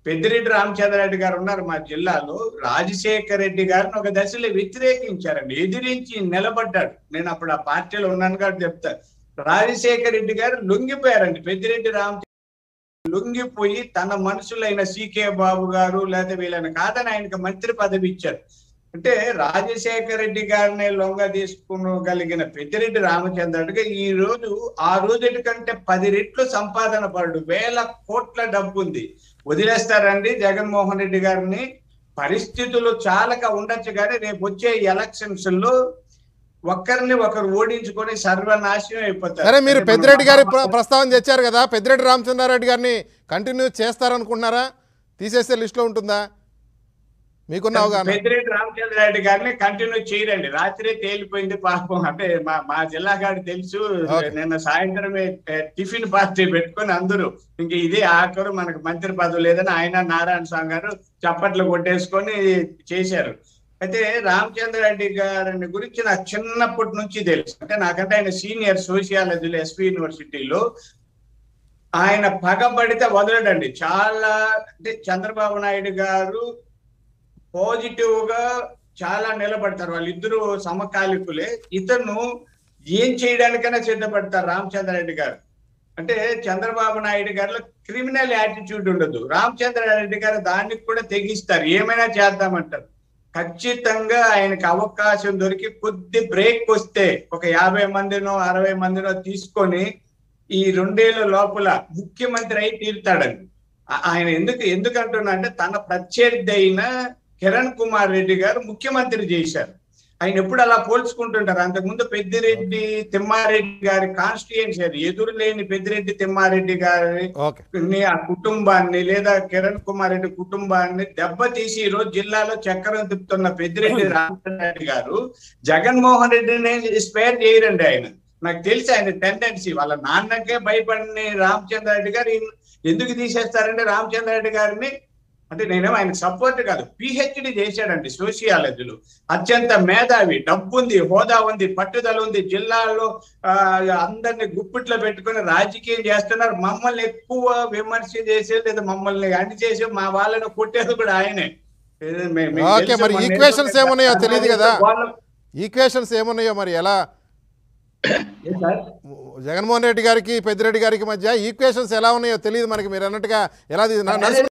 పెద్దిరెడ్డి రామచంద్రారెడ్డి గారు ఉన్నారు మా జిల్లాలో రాజశేఖర రెడ్డి గారిని ఒక దశలో వ్యతిరేకించారండి ఎదిరించి నిలబడ్డాడు నేను అప్పుడు ఆ పార్టీలో ఉన్నాను కాబట్టి చెప్తా రాజశేఖర రెడ్డి గారు లొంగిపోయారండి పెద్దిరెడ్డి రామ లొంగిపోయి తన మనుషులైన సీకే బాబు గారు లేదా వీళ్ళని కాదని ఆయనకి మంత్రి పదవి ఇచ్చారు అంటే రాజశేఖర రెడ్డి గారిని లొంగ తీసుకునగలిగిన పెద్దిరెడ్డి రామచంద్రుడిగా ఈ రోజు ఆ రోజుటి కంటే పది రెట్లు సంపాదన పడు వేల కోట్ల డబ్బు ఉంది వదిలేస్తారండి జగన్మోహన్ రెడ్డి గారిని పరిస్థితులు చాలక ఉండొచ్చు కానీ రేపు వచ్చే ఎలక్షన్స్ లో ఒక్కరిని ఒకరు ఓడించుకొని సర్వనాశనం అయిపోతారు సరే మీరు అంటే పెద్దిరెడ్డి గారి మన- ప్ర- ప్రస్తావన తెచ్చారు కదా పెద్దిరెడ్డి రామచంద్రారెడ్డి గారిని కంటిన్యూ చేస్తారనుకుంటున్నారా తీసేస్తే లిస్టులో ఉంటుందా మీకున్న అవగాహన పెద్దిరెడ్డి రామచంద్రారెడ్డి గారిని కంటిన్యూ చేయరండి రాత్రి తేలిపోయింది పాపం అంటే మా మా జిల్లా గారి తెలుసు Okay. నిన్న సాయంత్రమే ఏ, టిఫిన్ పార్టీ పెట్టుకొని అందరూ ఇంక ఇదే ఆఖరు మనకు మంత్రి పదవి లేదని ఆయన నారాయణ స్వామి గారు చప్పట్లు కొట్టేసుకొని చేశారు అయితే రామచంద్రారెడ్డి గారిని గురించి నాకు చిన్నప్పటి నుంచి తెలుసు అంటే నాకంటే ఆయన సీనియర్ సోషియాలజీలో ఎస్పీ యూనివర్సిటీలో ఆయన పగబడితే వదలడండి చాలా అంటే చంద్రబాబు నాయుడు గారు పాజిటివ్ గా చాలా నిలబడతారు వాళ్ళిద్దరూ సమకాలికులే ఇతను ఏం చేయడానికైనా సిద్ధపడతారు రామచంద్రారెడ్డి గారు అంటే చంద్రబాబు నాయుడు గారిలో క్రిమినల్ యాటిట్యూడ్ ఉండదు రామచంద్రారెడ్డి గారు దానికి కూడా తెగిస్తారు ఏమైనా చేద్దామంటారు ఖచ్చితంగా ఆయనకి అవకాశం దొరికి కొద్ది బ్రేక్ వస్తే ఒక యాభై మందినో అరవై మందినో తీసుకొని ఈ రెండేళ్ల లోపల ముఖ్యమంత్రి అయి తీరుతాడండి ఆ- ఆయన ఎందుకు ఎందుకు అంటున్నా అంటే తన ప్రత్యర్థి అయిన కిరణ్ కుమార్ రెడ్డి గారు ముఖ్యమంత్రి చేశారు ఆయన ఎప్పుడు అలా పోల్చుకుంటుంటారు అంతకుముందు పెద్దిరెడ్డి తిమ్మారెడ్డి గారి కాన్స్టిట్యుయెన్సీ అది ఎదురు లేని పెద్దిరెడ్డి తిమ్మారెడ్డి గారి ఓకే ని ఆ కుటుంబాన్ని లేదా కిరణ్ కుమార్ రెడ్డి కుటుంబాన్ని దెబ్బతీసి ఈ రోజు జిల్లాలో చక్రం తిప్పుతున్న పెద్దిరెడ్డి రామచంద్రారెడ్డి గారు జగన్మోహన్ రెడ్డిని స్పేర్ చేయరండి ఆయన నాకు తెలిసి ఆయన టెండెన్సీ వాళ్ళ నాన్నకే భయపడిన రామచంద్రారెడ్డి గారు ఈయన ఎందుకు తీసేస్తారంటే రామచంద్రారెడ్డి గారిని అంటే నేనేమో ఆయన సపోర్ట్ కాదు పిహెచ్డి చేశాడండి సోషియాలజీలో అత్యంత మేధావి డబ్బు ఉంది హోదా ఉంది పట్టుదల ఉంది జిల్లాలో ఆ, అందరిని గుప్పిట్లో పెట్టుకొని రాజకీయం చేస్తున్నారు మమ్మల్ని ఎక్కువ విమర్శ చేసే లేదా మమ్మల్ని అణి చేసి మా వాళ్ళని కొట్టేది కూడా ఆయనే ఏదో మే- మీకు ఓకే, తెలుసు, మరి మొన్న ఈక్వేషన్స్ ఏదో ఏమున్నాయో తెలియదు కదా. వాళ్ళు- ఈక్వేషన్స్ ఏమున్నాయో మరి ఎలా ఏం సార్? జగన్మోహన్ రెడ్డి గారికి పెద్దిరెడ్డి గారికి మధ్య ఈక్వేషన్స్ ఎలా ఉన్నాయో తెలియదు మనకి మీరు అన్నట్టుగా ఎలా తీ- నరసింహ